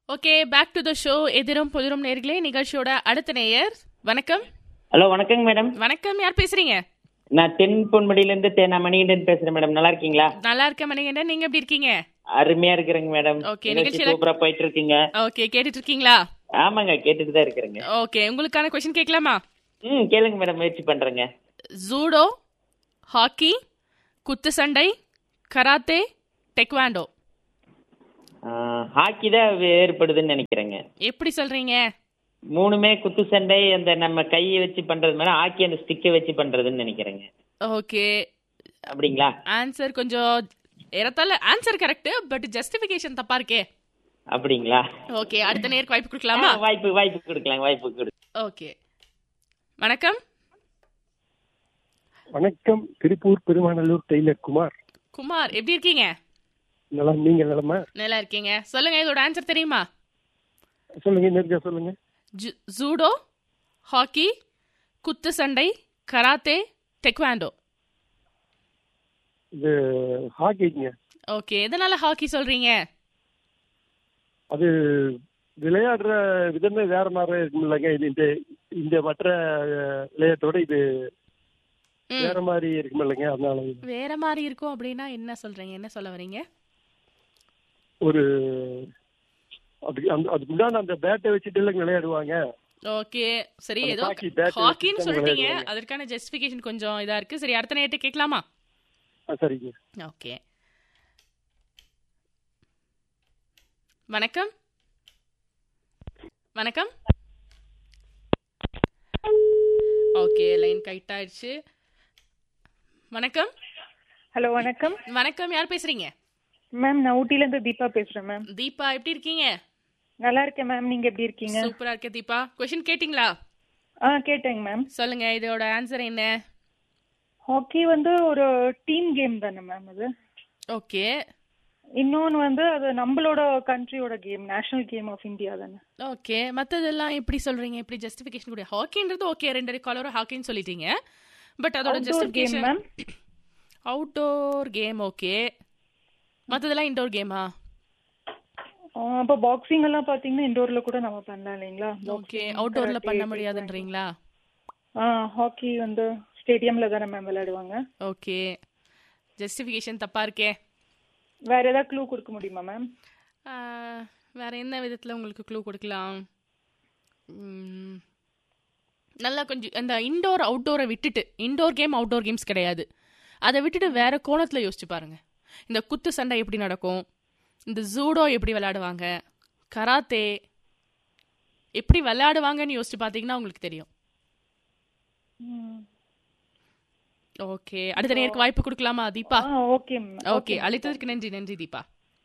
Okay back to the show எதிரும் புதிரும் நேர்களே நிகழ்ச்சியோட அடுத்த நேயர் வணக்கம் ஹலோ வணக்கங்க மேடம் வணக்கம் யார் பேசுறீங்க நான் தென் பொன்முடியிலேருந்து தேனா மணிகண்டன் பேசுறேன் மேடம் நல்லா இருக்கீங்களா நல்லா இருக்க மணிகண்டன் நீங்க எப்படி இருக்கீங்க அருமையா இருக்கிறேங்க மேடம் Okay, நிகழ்ச்சி நிகழ்ச்சியில- சூப்பரா போயிட்டு இருக்குங்க ஓகே கேட்டுட்டு இருக்கீங்களா ஆமாங்க கேட்டுட்டு தான் இருக்கிறேங்க ஓகே உங்களுக்கான கொஸ்டின் கேட்கலாமா ம் கேளுங்க மேடம் முயற்சி பண்றேங்க ஜூடோ ஹாக்கி குத்து சண்டை கராத்தே டெக்வாண்டோ ஹாக்கி தான் வேறுபடுதுன்னு நினைக்கிறேங்க எப்படி சொல்றீங்க மூணுமே குத்து சண்டை அந்த நம்ம கையை வச்சு பண்றது மேடம் ஹாக்கி அந்த ஸ்டிக்கை வச்சு பண்றதுன்னு நினைக்கிறேங்க ஓகே அப்படிங்களா ஆன்சர் கொஞ்சம் ஏறத்தால ஆன்சர் கரெக்ட் பட் ஜஸ்டிஃபிகேஷன் தப்பா இருக்கே அப்படிங்களா ஓகே அடுத்த நேருக்கு வாய்ப்பு கொடுக்கலாமா ஆ, வாய்ப்பு வாய்ப்பு கொடுக்கலாம் வாய்ப்பு கொடு ஓகே வணக்கம் வணக்கம் திருப்பூர் பெருமாநல்லூர் டெய்லர் குமார் குமார் எப்படி இருக்கீங்க நலம் நீங்க நலமா நல்லா இருக்கீங்க சொல்லுங்க இதோட ஆன்சர் தெரியுமா சொல்லுங்க நெருங்க சொல்லுங்க ஜு- ஜூடோ ஹாக்கி குத்து சண்டை கராத்தே டெக்வாண்டோ இது ஹாக்கிங்க ஓகே எதனால ஹாக்கி சொல்றீங்க அது விளையாடுற விதமே வேற மாதிரி இருக்கும் இல்லைங்க இது இந்த இந்த மற்ற அஹ், விளையாட்டோட இது ம். வேற மாதிரி இருக்கும் இல்லைங்க அதனால இது வேற மாதிரி இருக்கும் அப்படின்னா என்ன சொல்றீங்க என்ன சொல்ல வரீங்க ஒரு அதுக்கு அந்த அதுக்கு உண்டான அந்த பேட்டை வச்சுட்டு இல்லைங்க விளையாடுவாங்க ஓகே சரி அந்த ஏதோ hockey bat ஹாக்கின்னு வச்சு தான் சொல்லிட்டீங்க விளையாடுவாங்க. அதற்கான ஜஸ்டிஃபிகேஷன் கொஞ்சம் இதா இருக்கு சரி அடுத்த நேரத்தை கேட்கலாமா ஆ, சரிங்க ஓகே வணக்கம் வணக்கம் ஓகே லைன் கட் ஆயிடுச்சு வணக்கம் ஹலோ வணக்கம் வணக்கம் யார் பேசுறீங்க மேம் நான் ஊட்டிலேருந்து தீபா பேசுறேன் மேம் தீபா எப்படி இருக்கீங்க நல்லா இருக்கேன் மேம் நீங்க எப்படி இருக்கீங்க சூப்பரா இருக்க தீபா கொஸ்டின் கேட்டிங்களா ஆ கேட்டேங்க மேம் சொல்லுங்க இதோட ஆன்சர் என்ன ஹாக்கி வந்து ஒரு டீம் கேம் தானே மேம் அது ஓகே இன்னொன்று வந்து அது நம்மளோட கண்ட்ரியோட game national game of India தானே ஓகே மத்ததெல்லாம் எப்படி சொல்றீங்க எப்படி ஜஸ்டிஃபிகேஷன் கூட ஹாக்கின்றது ஓகே ரெண்டு காலரும் ஹாக்கின்னு சொல்லிட்டீங்க பட் அதோட outdoor game justification ma'am outdoor game okay மத்ததெல்லாம் இன்டோர் கேமா அப்போ பாக்ஸிங் எல்லாம் பார்த்தீங்கன்னா இண்டோர்ல கூட நம்ம பண்ணலாம் இல்லைங்களா ஓகே அவுட்டோர்ல பண்ண முடியாதுன்றீங்களா ஆ ஹாக்கி வந்து ஸ்டேடியம்ல தானே மேம் விளையாடுவாங்க ஓகே ஜஸ்டிஃபிகேஷன் தப்பா இருக்கே வேற ஏதாவது க்ளூ கொடுக்க முடியுமா மேம் ஆஹ், வேற என்ன விதத்துல உங்களுக்கு க்ளூ கொடுக்கலாம் ம், நல்லா கொஞ்சம் அந்த இன்டோர் அவுட்டோரை விட்டுட்டு இன்டோர் கேம் அவுட்டோர் கேம்ஸ் கிடையாது அதை விட்டுட்டு வேற கோணத்துல யோசிச்சு பாருங்க இந்த குத்து சண்டை எப்படி நடக்கும் இந்த ஜூடோ எப்படி விளையாடுவாங்க கராத்தே எப்படி விளையாடுவாங்கன்னு யோசிச்சு பார்த்தீங்கன்னா உங்களுக்கு தெரியும் ஓகே அடுத்த நேருக்கு வாய்ப்பு கொடுக்கலாமா தீபா ஆ ஓகே மேம் ஓகே அழைத்ததற்கு நன்றி நன்றி தீபா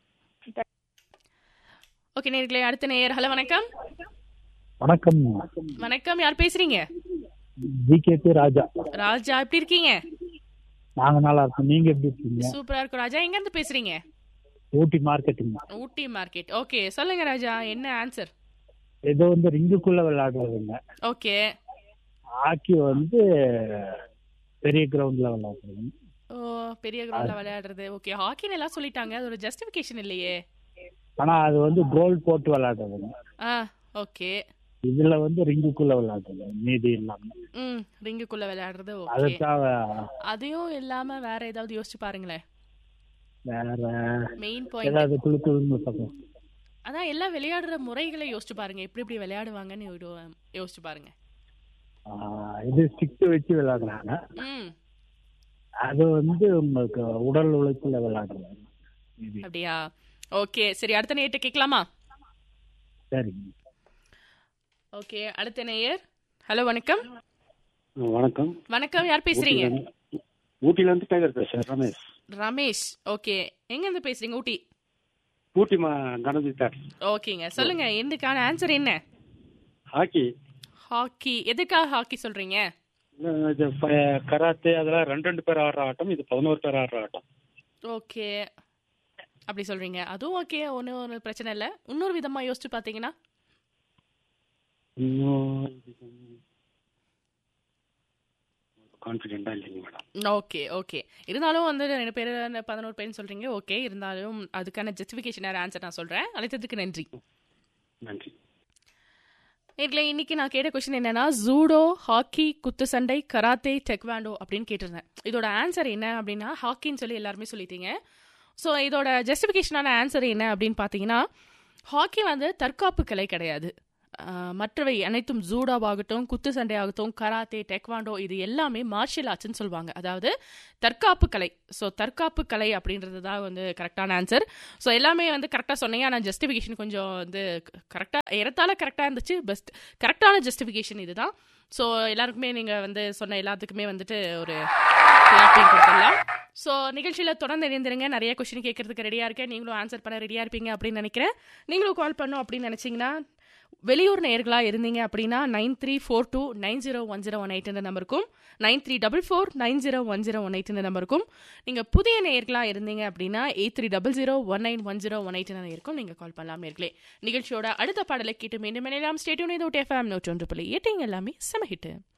ஓகே நேர்களே அடுத்த நேயர் ஹலோ வணக்கம் வணக்கம் வணக்கம் யார் பேசுறீங்க ஜிகேபி ராஜா ராஜா எப்படி இருக்கீங்க நாங்க நல்லா இருக்கோம் நீங்க எப்படி இருக்கீங்க சூப்பரா இருக்கும் ராஜா எங்க இருந்து பேசுறீங்க Ooty marketing Ooty market okay சொல்லுங்க ராஜா என்ன ஆன்சர் இது வந்து ரிங்குக்குள்ள விளையாடுறதுங்க ஓகே ஹாக்கி வந்து பெரிய கிரவுண்ட்ல விளையாடுறது ஓ பெரிய கிரவுண்ட்ல விளையாடுறது ஓகே ஹாக்கின்னு எல்லாம் சொல்லிட்டாங்க அது ஒரு ஜஸ்டிஃபிகேஷன் இல்லையே ஆனா அது வந்து கோல் போட்டு விளையாடுறதுங்க ஆ ஓகே இதுல வந்து ரிங்குக்குள்ள விளையாடுறது மீதி இல்லாம ம் ரிங்குக்குள்ள விளையாடுறது ஓகே அதுக்காக அதையும் இல்லாம வேற ஏதாவது யோசிச்சு பாருங்களேன் வேற மெயின் பாயிண்ட் ஏதாவது குழு குழுன்னு சொல்றோம் அதான் எல்லாம் விளையாடுற முறைகளை யோசிச்சு பாருங்க எப்படி எப்படி விளையாடுவாங்கன்னு யோ- யோசிச்சு பாருங்க ஆஹ் இது ஸ்டிக் வச்சு விளையாடுறாங்க ம் அது வந்து உங்களுக்கு உடல் உழைப்புல விளையாடுறாங்க மீதி அப்படியா ஓகே சரி அடுத்த நேயர்கிட்ட கேட்கலாமா சரிங்க ஓகே அடுத்த நேயர் ஹலோ வணக்கம் வணக்கம் வணக்கம் யார் பேசுறீங்க ஊட்டில இருந்து டைலர் பேசுறேன் ரமேஷ் ரமேஷ் ஓகே எங்க இருந்து பேசுறீங்க ஊட்டி ஊட்டி கணபதி சார் ஓகேங்க சொல்லுங்க எதுக்கான ஆன்சர் என்ன ஹாக்கி ஹாக்கி எதுக்காக ஹாக்கி சொல்றீங்க இது கராத்தே அதெல்லாம் ரெண்டு ரெண்டு பேர் ஆடுற ஆட்டம் இது பதினோரு பேர் ஆடுற ஆட்டம் ஓகே அப்படி சொல்றீங்க அதுவும் ஓகே ஒன்றும் ஒரு பிரச்சனை இல்லை இன்னொரு விதமா யோசிச்சு பார்த்தீங்கன்னா இன்னும் கான்ஃபிடென்ட்டா இல்லைங்க மேடம் ஓகே ஓகே இருந்தாலும் வந்து ரெண்டு பேர் பதினோரு பேர்னு சொல்றீங்க ஓகே இருந்தாலும் அதுக்கான ஜஸ்டிஃபிகேஷன் ஆன்சர் நான் சொல்றேன் அழைத்ததுக்கு நன்றி நன்றி நேர்களே இன்னைக்கு நான் கேட்ட கொஸ்டின் என்னன்னா ஜூடோ ஹாக்கி குத்து சண்டை கராத்தே டெக்வாண்டோ அப்படின்னு கேட்டிருந்தேன் இதோட ஆன்சர் என்ன அப்படின்னா ஹாக்கின்னு சொல்லி எல்லாருமே சொல்லிட்டீங்க ஸோ இதோட ஜஸ்டிஃபிகேஷனான ஆன்சர் என்ன அப்படின்னு பார்த்தீங்கன்னா ஹாக்கி வந்து தற்காப்பு கலை கிடையாது ஆஹ் மற்றவை அனைத்தும் ஜூடோவாகட்டும் குத்து சண்டை ஆகட்டும் கராத்தே டெக்வாண்டோ இது எல்லாமே மார்ஷியல் ஆர்ட்ஸ்னு சொல்லுவாங்க அதாவது தற்காப்பு கலை ஸோ தற்காப்பு கலை அப்படின்றது தான் வந்து கரெக்டான ஆன்சர் ஸோ எல்லாமே வந்து கரெக்டாக சொன்னீங்க ஆனால் ஜஸ்டிஃபிகேஷன் கொஞ்சம் வந்து கரெக்டாக ஏறத்தாழ கரெக்டாக இருந்துச்சு பெஸ்ட் கரெக்டான ஜஸ்டிஃபிகேஷன் இதுதான் ஸோ எல்லாருக்குமே நீங்கள் வந்து சொன்ன எல்லாத்துக்குமே வந்துட்டு ஒரு கிளாப்பிங் கொடுத்துடலாம் ஸோ நிகழ்ச்சியில் தொடர்ந்து இணைந்திருங்க நிறைய கொஸ்டின் கேட்கறதுக்கு ரெடியாக இருக்கேன் நீங்களும் ஆன்சர் பண்ண ரெடியாக இருப்பீங்க அப்படின்னு நினைக்கிறேன் நீங்களும் கால் பண்ணும் அப்படின்னு நினச்சிங்கன்னா வெளியூர் நேர்களாக இருந்தீங்க அப்படின்னா nine three four two nine zero one zero one eight இந்த நம்பருக்கும் nine three double four nine zero one zero one eight இந்த நம்பருக்கும் நீங்கள் புதிய நேர்களாக இருந்தீங்க அப்படின்னா eight three double zero one nine one zero one eight இருக்கும் நீங்கள் கால் பண்ணலாம் நேர்களே நிகழ்ச்சியோட அடுத்த பாடலை கேட்டு மீண்டும் இணையலாம் ஸ்டேடியூன் இது எஃப்எம் நூற்றி ஒன்று புள்ளி எட்டிங் எல்லாமே செம ஹிட்டு